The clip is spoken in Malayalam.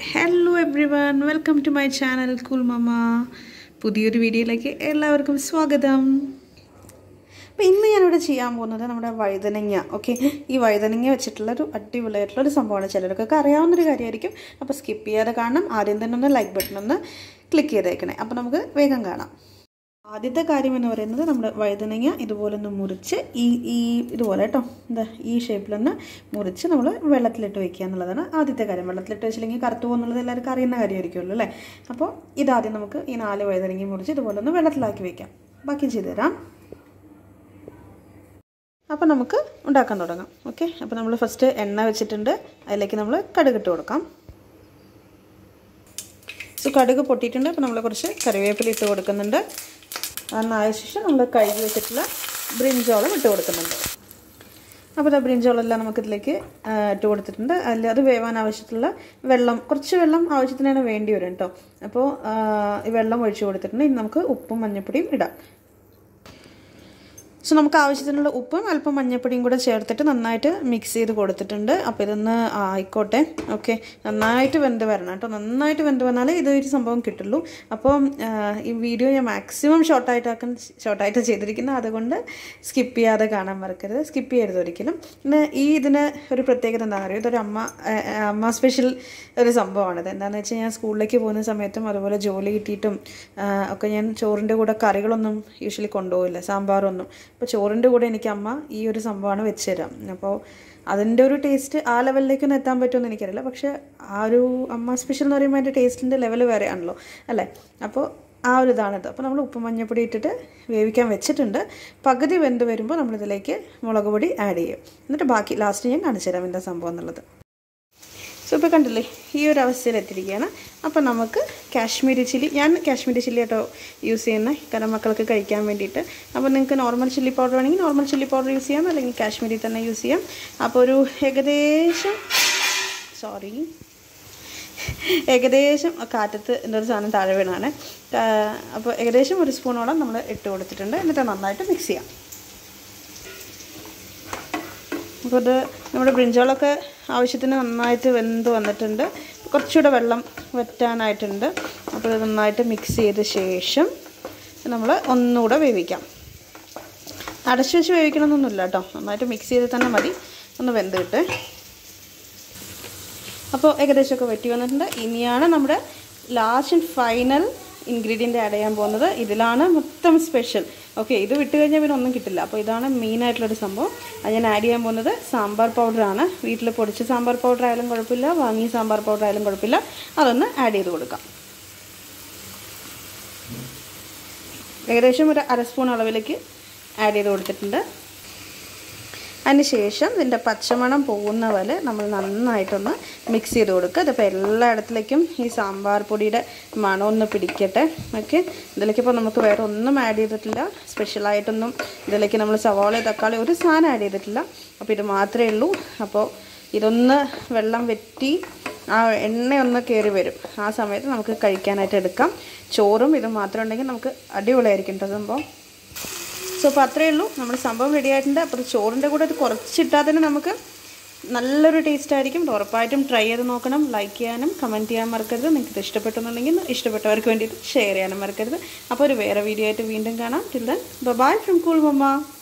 hello everyone welcome to my channel Cool Mamma പുതിയൊരു വീഡിയോയിലേക്ക് എല്ലാവർക്കും സ്വാഗതം അപ്പോൾ ഇന്ന് ഞാനിവിടെ ചെയ്യാൻ പോകുന്നത് നമ്മുടെ വഴുതനങ്ങ ഓക്കെ ഈ വഴുതനങ്ങ വെച്ചിട്ടുള്ള ഒരു അടിപൊളിയായിട്ടുള്ള ഒരു സംഭവമാണ് ചിലർക്കൊക്കെ അറിയാവുന്നൊരു കാര്യമായിരിക്കും അപ്പോൾ സ്കിപ്പ് ചെയ്യാതെ കാണണം ആദ്യം തന്നെ ഒന്ന് ലൈക്ക് ബട്ടൺ ഒന്ന് ക്ലിക്ക് ചെയ്തേക്കണേ അപ്പോൾ നമുക്ക് വേഗം കാണാം ആദ്യത്തെ കാര്യം എന്ന് പറയുന്നത് നമ്മൾ വഴുതനങ്ങ ഇതുപോലെ ഒന്ന് മുറിച്ച് ഈ ഈ ഇതുപോലെ കേട്ടോ എന്താ ഈ ഷേപ്പിലൊന്ന് മുറിച്ച് നമ്മൾ വെള്ളത്തിലിട്ട് വെക്കുക എന്നുള്ളതാണ് ആദ്യത്തെ കാര്യം വെള്ളത്തിലിട്ട് വെച്ചില്ലെങ്കിൽ കറുത്തു പോകുന്നുള്ളത് എല്ലാവർക്കും അറിയുന്ന കാര്യമായിരിക്കുമല്ലോ അല്ലേ അപ്പോൾ ഇതാദ്യം നമുക്ക് ഈ നാല് വഴുതനങ്ങ മുറിച്ച് ഇതുപോലെ ഒന്ന് വെള്ളത്തിലാക്കി വെക്കാം ബാക്കി ചെയ്തു തരാം അപ്പോൾ നമുക്ക് ഉണ്ടാക്കാൻ തുടങ്ങാം ഓക്കെ അപ്പോൾ നമ്മൾ ഫസ്റ്റ് എണ്ണ വെച്ചിട്ടുണ്ട് അതിലേക്ക് നമ്മൾ കടുകിട്ട് കൊടുക്കാം സോ കടുക് പൊട്ടിയിട്ടുണ്ട് അപ്പോൾ നമ്മൾ കുറച്ച് കറിവേപ്പില ഇട്ട് കൊടുക്കുന്നുണ്ട് അന്നായ ശേഷം നമ്മൾ കഴുകി വെച്ചിട്ടുള്ള ബ്രിഞ്ചോളം ഇട്ട് കൊടുക്കുന്നുണ്ട് അപ്പോൾ ആ ബ്രിഞ്ചോളെല്ലാം നമുക്കിതിലേക്ക് ഇട്ട് കൊടുത്തിട്ടുണ്ട് അതിൽ അത് വേവാൻ ആവശ്യത്തിലുള്ള വെള്ളം കുറച്ച് വെള്ളം ആവശ്യത്തിനാണ് വേണ്ടി വരും കേട്ടോ അപ്പോൾ ഈ വെള്ളം ഒഴിച്ച് കൊടുത്തിട്ടുണ്ട് ഇനി നമുക്ക് ഉപ്പും മഞ്ഞൾപ്പൊടിയും ഇടാം സോ നമുക്ക് ആവശ്യത്തിനുള്ള ഉപ്പും അല്പം മഞ്ഞൾപ്പൊടിയും കൂടെ ചേർത്തിട്ട് നന്നായിട്ട് മിക്സ് ചെയ്ത് കൊടുത്തിട്ടുണ്ട് അപ്പോൾ ഇതൊന്ന് ആയിക്കോട്ടെ ഓക്കെ നന്നായിട്ട് വെന്ത് വരണം കേട്ടോ നന്നായിട്ട് വെന്ത് വന്നാലേ ഇതൊരു സംഭവം കിട്ടുള്ളൂ അപ്പോൾ ഈ വീഡിയോ ഞാൻ മാക്സിമം ഷോർട്ടായിട്ടാക്കാൻ ഷോർട്ടായിട്ട് ചെയ്തിരിക്കുന്നത് അതുകൊണ്ട് സ്കിപ്പ് ചെയ്യാതെ കാണാൻ മറക്കരുത് സ്കിപ്പ് ചെയ്യരുത് ഒരിക്കലും പിന്നെ ഈ ഇതിന് ഒരു പ്രത്യേകത എന്താണെന്ന് അറിയോ ഇതൊരു അമ്മ അമ്മ സ്പെഷ്യൽ ഒരു സംഭവമാണിത് എന്താണെന്ന് വെച്ചാൽ ഞാൻ സ്കൂളിലേക്ക് പോകുന്ന സമയത്തും അതുപോലെ ജോലി കിട്ടിയിട്ടും ഒക്കെ ഞാൻ ചോറിൻ്റെ കൂടെ കറികളൊന്നും യൂഷ്വലി കൊണ്ടുപോകില്ല സാമ്പാറൊന്നും അപ്പോൾ ചോറിൻ്റെ കൂടെ എനിക്ക് അമ്മ ഈ ഒരു സംഭവമാണ് വെച്ച് തരാം അപ്പോൾ അതിൻ്റെ ഒരു ടേസ്റ്റ് ആ ലെവലിലേക്കൊന്നും എത്താൻ പറ്റുമെന്ന് എനിക്കറിയില്ല പക്ഷേ ആ ഒരു അമ്മ സ്പെഷ്യൽ എന്ന് പറയുമ്പോൾ അതിൻ്റെ ടേസ്റ്റിൻ്റെ ലെവൽ വേറെ ആണല്ലോ അല്ലേ അപ്പോൾ ആ ഒരു ഇതാണിത് അപ്പോൾ നമ്മൾ ഉപ്പ് മഞ്ഞപ്പൊടി ഇട്ടിട്ട് വേവിക്കാൻ വെച്ചിട്ടുണ്ട് പകുതി വെന്ത് വരുമ്പോൾ നമ്മളിതിലേക്ക് മുളക് പൊടി ആഡ് ചെയ്യും എന്നിട്ട് ബാക്കി ലാസ്റ്റ് ഞാൻ കാണിച്ചു തരാം എന്താ സംഭവം എന്നുള്ളത് സോ ഇപ്പോൾ കണ്ടില്ലേ ഈ ഒരു അവസ്ഥയിൽ എത്തിയിരിക്കുകയാണ് അപ്പോൾ നമുക്ക് കാശ്മീരി ചില്ലി ഞാൻ കാശ്മീരി ചില്ലി കേട്ടോ യൂസ് ചെയ്യുന്നത് കാരണം മക്കൾക്ക് കഴിക്കാൻ വേണ്ടിയിട്ട് അപ്പോൾ നിങ്ങൾക്ക് നോർമൽ ചില്ലി പൗഡർ ആണെങ്കിൽ നോർമൽ ചില്ലി പൗഡർ യൂസ് ചെയ്യാം അല്ലെങ്കിൽ കാശ്മീരി തന്നെ യൂസ് ചെയ്യാം അപ്പോൾ ഒരു ഏകദേശം സോറി ഏകദേശം കാറ്റത്ത് എന്തൊരു സാധനം താഴെ വീണാണ് അപ്പോൾ ഏകദേശം ഒരു സ്പൂണോളം നമ്മൾ ഇട്ട് കൊടുത്തിട്ടുണ്ട് എന്നിട്ട് നന്നായിട്ട് മിക്സ് ചെയ്യാം അപ്പോൾ ഇത് നമ്മുടെ ബ്രിഞ്ചോളൊക്കെ ആവശ്യത്തിന് നന്നായിട്ട് വെന്ത് വന്നിട്ടുണ്ട് കുറച്ചുകൂടെ വെള്ളം വറ്റാനായിട്ടുണ്ട് അപ്പോൾ ഇത് നന്നായിട്ട് മിക്സ് ചെയ്ത ശേഷം നമ്മൾ ഒന്നുകൂടെ വേവിക്കാം അടച്ചു വെച്ച് വേവിക്കണമെന്നൊന്നുമില്ല കേട്ടോ നന്നായിട്ട് മിക്സ് ചെയ്ത് തന്നെ മതി ഒന്ന് വെന്ത് കിട്ട് അപ്പോൾ ഏകദേശമൊക്കെ വറ്റി വന്നിട്ടുണ്ട് ഇനിയാണ് നമ്മുടെ last and final ingredient add ചെയ്യാൻ പോകുന്നത് ഇതിലാണ് മൊത്തം സ്പെഷ്യൽ ഓക്കെ ഇത് വിട്ട് കഴിഞ്ഞാൽ പിന്നെ ഒന്നും കിട്ടില്ല അപ്പോൾ ഇതാണ് മെയിനായിട്ടുള്ളൊരു സംഭവം അത് ഞാൻ ആഡ് ചെയ്യാൻ പോകുന്നത് സാമ്പാർ പൗഡറാണ് വീട്ടിൽ പൊടിച്ച സാമ്പാർ പൗഡർ ആയാലും കുഴപ്പമില്ല വാങ്ങിയ സാമ്പാർ പൗഡർ ആയാലും കുഴപ്പമില്ല അതൊന്ന് ആഡ് ചെയ്ത് കൊടുക്കാം ഏകദേശം ഒരു അര സ്പൂൺ അളവിലേക്ക് ആഡ് ചെയ്ത് കൊടുത്തിട്ടുണ്ട് അതിനുശേഷം ഇതിൻ്റെ പച്ചമണം പോകുന്ന പോലെ നമ്മൾ നന്നായിട്ടൊന്ന് മിക്സ് ചെയ്ത് കൊടുക്കുക ഇതിപ്പോൾ എല്ലായിടത്തിലേക്കും ഈ സാമ്പാർ പൊടിയുടെ മണം ഒന്ന് പിടിക്കട്ടെ ഓക്കെ ഇതിലേക്ക് ഇപ്പോൾ നമുക്ക് വേറെ ഒന്നും ആഡ് ചെയ്തിട്ടില്ല സ്പെഷ്യലായിട്ടൊന്നും ഇതിലേക്ക് നമ്മൾ സവാള തക്കാളി ഒരു സാധനം ആഡ് ചെയ്തിട്ടില്ല അപ്പോൾ ഇത് മാത്രമേ ഉള്ളൂ അപ്പോൾ ഇതൊന്ന് വെള്ളം വെറ്റി ആ എണ്ണ ഒന്ന് കയറി വരും ആ സമയത്ത് നമുക്ക് കഴിക്കാനായിട്ട് എടുക്കാം ചോറും ഇത് മാത്രം ഉണ്ടെങ്കിൽ നമുക്ക് അടിപൊളിയായിരിക്കും കേട്ടോ സംഭവം സോ അപ്പോൾ അത്രയേ ഉള്ളൂ നമ്മുടെ സംഭവം റെഡി ആയിട്ടുണ്ട് അപ്പോൾ ചോറിൻ്റെ കൂടെ ഇത് കുറച്ചിട്ടാൽ തന്നെ നമുക്ക് നല്ലൊരു ടേസ്റ്റ് ആയിരിക്കും ഉറപ്പായിട്ടും ട്രൈ ചെയ്ത് നോക്കണം ലൈക്ക് ചെയ്യാനും കമൻറ്റ് ചെയ്യാൻ മറക്കരുത് നിങ്ങൾക്ക് ഇത് ഇഷ്ടപ്പെട്ടെന്നുണ്ടെങ്കിൽ ഇഷ്ടപ്പെട്ടവർക്ക് വേണ്ടിയിട്ട് ഷെയർ ചെയ്യാനും മറക്കരുത് അപ്പോൾ ഒരു വേറെ വീഡിയോ ആയിട്ട് വീണ്ടും കാണാം till then bye from Cool mama